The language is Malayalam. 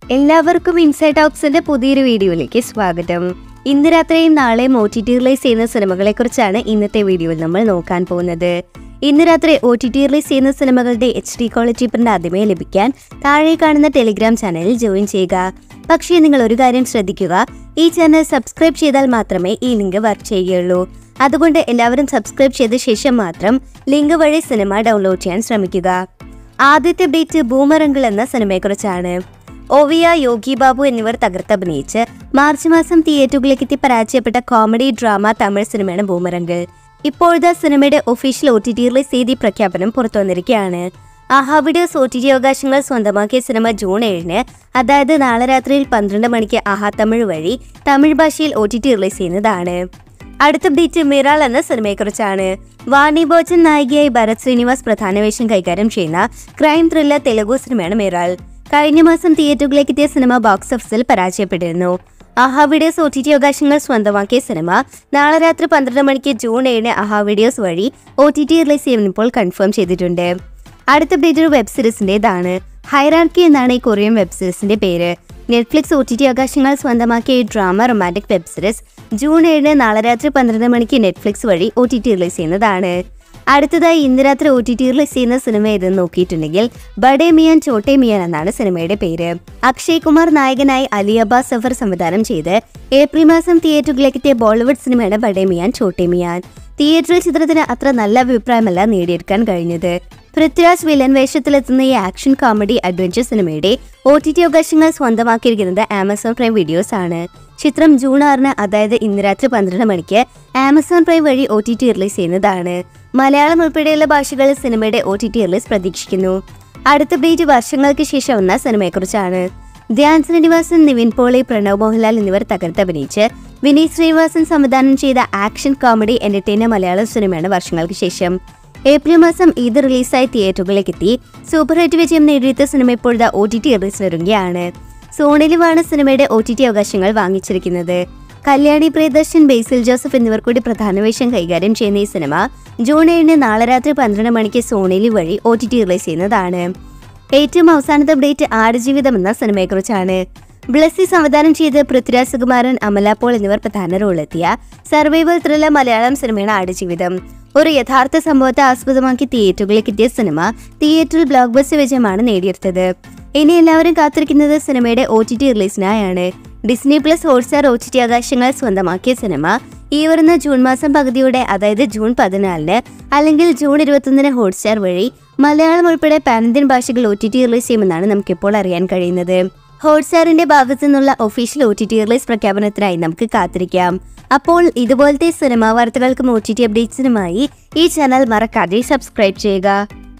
എല്ലാവർക്കും ഇൻസൈഡ് ടോക്സിന്റെ പുതിയൊരു വീഡിയോയിലേക്ക് സ്വാഗതം ഇന്ന് രാത്രിയും നാളെയും ഒ ടി ടി റിലീസ് ചെയ്യുന്ന സിനിമകളെ കുറിച്ചാണ് ഇന്നത്തെ വീഡിയോയിൽ നമ്മൾ നോക്കാൻ പോകുന്നത് ഇന്ന് രാത്രി ഒ ടി ടി റിലീസ് ചെയ്യുന്ന സിനിമകളുടെ എച്ച് ഡി ക്വാളിറ്റി പ്രിന്റ് ആദ്യമേ ലഭിക്കാൻ താഴെ കാണുന്ന ടെലിഗ്രാം ചാനലിൽ ജോയിൻ ചെയ്യുക പക്ഷേ നിങ്ങൾ ഒരു കാര്യം ശ്രദ്ധിക്കുക ഈ ചാനൽ സബ്സ്ക്രൈബ് ചെയ്താൽ മാത്രമേ ഈ ലിങ്ക് വർക്ക് ചെയ്യുകയുള്ളൂ അതുകൊണ്ട് എല്ലാവരും സബ്സ്ക്രൈബ് ചെയ്ത ശേഷം മാത്രം ലിങ്ക് വഴി സിനിമ ഡൗൺലോഡ് ചെയ്യാൻ ശ്രമിക്കുക ആദ്യത്തെ അപ്ഡേറ്റ് ബൂമറങ്കിൾ എന്ന സിനിമയെക്കുറിച്ചാണ് ഒവിയ യോഗി ബാബു എന്നിവർ തകർത്തഭിനയിച്ച് മാർച്ച് മാസം തിയേറ്ററുകളിലേക്ക് എത്തി പരാജയപ്പെട്ട കോമഡി ഡ്രാമ തമിഴ് സിനിമയാണ് ബൂമറങ്കിൾ ഇപ്പോഴത്തെ സിനിമയുടെ official O T T release തീയതി പ്രഖ്യാപനം പുറത്തു വന്നിരിക്കുകയാണ് Aha videos O T T അവകാശങ്ങൾ സ്വന്തമാക്കിയ സിനിമ ജൂൺ ഏഴിന് അതായത് നാളെ രാത്രിയിൽ പന്ത്രണ്ട് മണിക്ക് ആഹാ തമിഴ് വഴി തമിഴ് ഭാഷയിൽ ഒ ടി ടി റിലീസ് ചെയ്യുന്നതാണ് അടുത്ത അപ്ഡേറ്റ് മിറാൾ എന്ന സിനിമയെക്കുറിച്ചാണ് വാണി ബോച്ചൻ നായികയായി ഭരത് ശ്രീനിവാസ് പ്രധാന വേഷം കൈകാര്യം ചെയ്യുന്ന ക്രൈം ത്രില്ലർ തെലുഗു സിനിമയാണ് മിറാൾ കഴിഞ്ഞ മാസം തിയേറ്ററുകളിലേക്ക് എത്തിയ സിനിമ ബോക്സ് ഓഫീസിൽ പരാജയപ്പെട്ടിരുന്നു Aha videos O T T അവകാശങ്ങൾ സ്വന്തമാക്കിയ സിനിമ നാളെ രാത്രി പന്ത്രണ്ട് മണിക്ക് ജൂൺ ഏഴിന് ആഹാ വീഡിയോസ് വഴി ഒ ടി ടി റിലീസ് ചെയ്യുമ്പോൾ കൺഫേം ചെയ്തിട്ടുണ്ട് അടുത്ത അപ്ഡേറ്റ് ഒരു വെബ് സീരീസിൻ്റെതാണ് ഹൈറാർക്കി എന്നാണ് ഈ കൊറിയൻ വെബ് സീരീസിന്റെ പേര് നെറ്റ്ഫ്ലിക്സ് ഒ ടി ടി അവകാശങ്ങൾ സ്വന്തമാക്കിയ ഈ drama romantic web series June ഏഴിന് നാളെ രാത്രി പന്ത്രണ്ട് മണിക്ക് നെറ്റ്ഫ്ലിക്സ് വഴി ഒ ടി ടി റിലീസ് ചെയ്യുന്നതാണ് അടുത്തതായി ഇന്ന് രാത്രി ഒ ടി ടി റിലീസ് ചെയ്യുന്ന സിനിമ ഏതെന്ന് നോക്കിയിട്ടുണ്ടെങ്കിൽ ബഡേ മിയാൻ ചോട്ടെ മിയാൻ എന്നാണ് സിനിമയുടെ പേര് അക്ഷയ് കുമാർ നായകനായി അലി അബ്ബാസ് സഫർ സംവിധാനം ചെയ്ത് ഏപ്രിൽ മാസം തിയേറ്ററുകളിലേക്ക് എത്തിയ ബോളിവുഡ് സിനിമയാണ് ബഡേ മിയാൻ ചോട്ടെ മിയാൻ തിയേറ്ററിൽ ചിത്രത്തിന് അത്ര നല്ല അഭിപ്രായമല്ല നേടിയെടുക്കാൻ കഴിഞ്ഞത് പൃഥ്വിരാജ് വില്ലൻ വേഷത്തിലെത്തുന്ന ഈ ആക്ഷൻ കോമഡി അഡ്വഞ്ചർ സിനിമയുടെ ഒ ടി ടി അവകാശങ്ങൾ സ്വന്തമാക്കിയിരിക്കുന്നത് ആമസോൺ പ്രൈം വീഡിയോസ് ആണ് ചിത്രം ജൂൺ ആറിന് അതായത് ഇന്ന് രാത്രി പന്ത്രണ്ട് മണിക്ക് ആമസോൺ പ്രൈം വഴി ഒ ടി ടി റിലീസ് ചെയ്യുന്നതാണ് മലയാളം ഉൾപ്പെടെയുള്ള ഭാഷകളിൽ സിനിമയുടെ ഒ ടി ടി റിലീസ് പ്രതീക്ഷിക്കുന്നു അടുത്ത അപ്ഡേറ്റ് വർഷങ്ങൾക്ക് ശേഷം വന്ന സിനിമയെക്കുറിച്ചാണ് ധ്യാൻ ശ്രീനിവാസൻ നിവിൻ പോളി പ്രണവ് മോഹൻലാൽ എന്നിവർ തകർത്തഭിനയിച്ച് വിനീത് ശ്രീനിവാസൻ സംവിധാനം ചെയ്ത ആക്ഷൻ കോമഡി എന്റർടൈനർ മലയാളം സിനിമയാണ് വർഷങ്ങൾക്ക് ശേഷം ഏപ്രിൽ മാസം ഇത് റിലീസായി തിയേറ്ററുകളിലേക്ക് എത്തി സൂപ്പർ ഹിറ്റ് വിജയം നേടിയെത്ത സിനിമ ഇപ്പോഴത്തെ ഒ ടി ടി റിലീസിനൊരുങ്ങുകയാണ് സോണിലുമാണ് സിനിമയുടെ ഒ ടി ടി അവകാശങ്ങൾ വാങ്ങിച്ചിരിക്കുന്നത് കല്യാണി പ്രിയദർശൻ ബേസിൽ ജോസഫ് എന്നിവർ കൂടി പ്രധാന വേഷം കൈകാര്യം ചെയ്യുന്ന ഈ സിനിമ ജൂൺ ഏഴിന് നാളെ രാത്രി പന്ത്രണ്ട് മണിക്ക് സോണിലി വഴി ഒ ടി ടി റിലീസ് ചെയ്യുന്നതാണ് ഏറ്റവും അവസാനത്തെ അപ്ഡേറ്റ് ആടുജീവിതം എന്ന സിനിമയെക്കുറിച്ചാണ് ബ്ലസ്സി സംവിധാനം ചെയ്ത് പൃഥ്വിരാജ് സുകുമാരൻ അമല പോൾ എന്നിവർ പ്രധാന റോളെത്തിയ സർവൈവൽ ത്രില്ലർ മലയാളം സിനിമയാണ് ആടുജീവിതം ഒരു യഥാർത്ഥ സംഭവത്തെ ആസ്പദമാക്കി തിയേറ്ററുകളിലേക്ക് എത്തിയ സിനിമ തിയേറ്ററിൽ ബ്ലോക്ക് ബസ്റ്റർ വിജയമാണ് നേടിയെടുത്തത് ഇനി എല്ലാവരും കാത്തിരിക്കുന്നത് സിനിമയുടെ ഒ ടി ടി റിലീസിനായാണ് Disney plus Hotstar O T T അവകാശങ്ങൾ സ്വന്തമാക്കിയ സിനിമ ഈ വരുന്ന ജൂൺ മാസം പകുതിയോടെ അതായത് ജൂൺ പതിനാലിന് അല്ലെങ്കിൽ ജൂൺ ഇരുപത്തൊന്നിന് ഹോട്ട്സ്റ്റാർ വഴി മലയാളം ഉൾപ്പെടെ പാനന്ത്യൻ ഭാഷകൾ ഒ ടി ടി റിലീസ് ചെയ്യുമെന്നാണ് നമുക്കിപ്പോൾ അറിയാൻ കഴിയുന്നത് ഹോട്ട്സ്റ്റാറിന്റെ ഭാഗത്തു നിന്നുള്ള official O T T release പ്രഖ്യാപനത്തിനായി നമുക്ക് കാത്തിരിക്കാം അപ്പോൾ ഇതുപോലത്തെ സിനിമാ വാർത്തകൾക്കും ഒ ടി ടി അപ്ഡേറ്റ്സിനുമായി ഈ ചാനൽ മറക്കാതെ സബ്സ്ക്രൈബ് ചെയ്യുക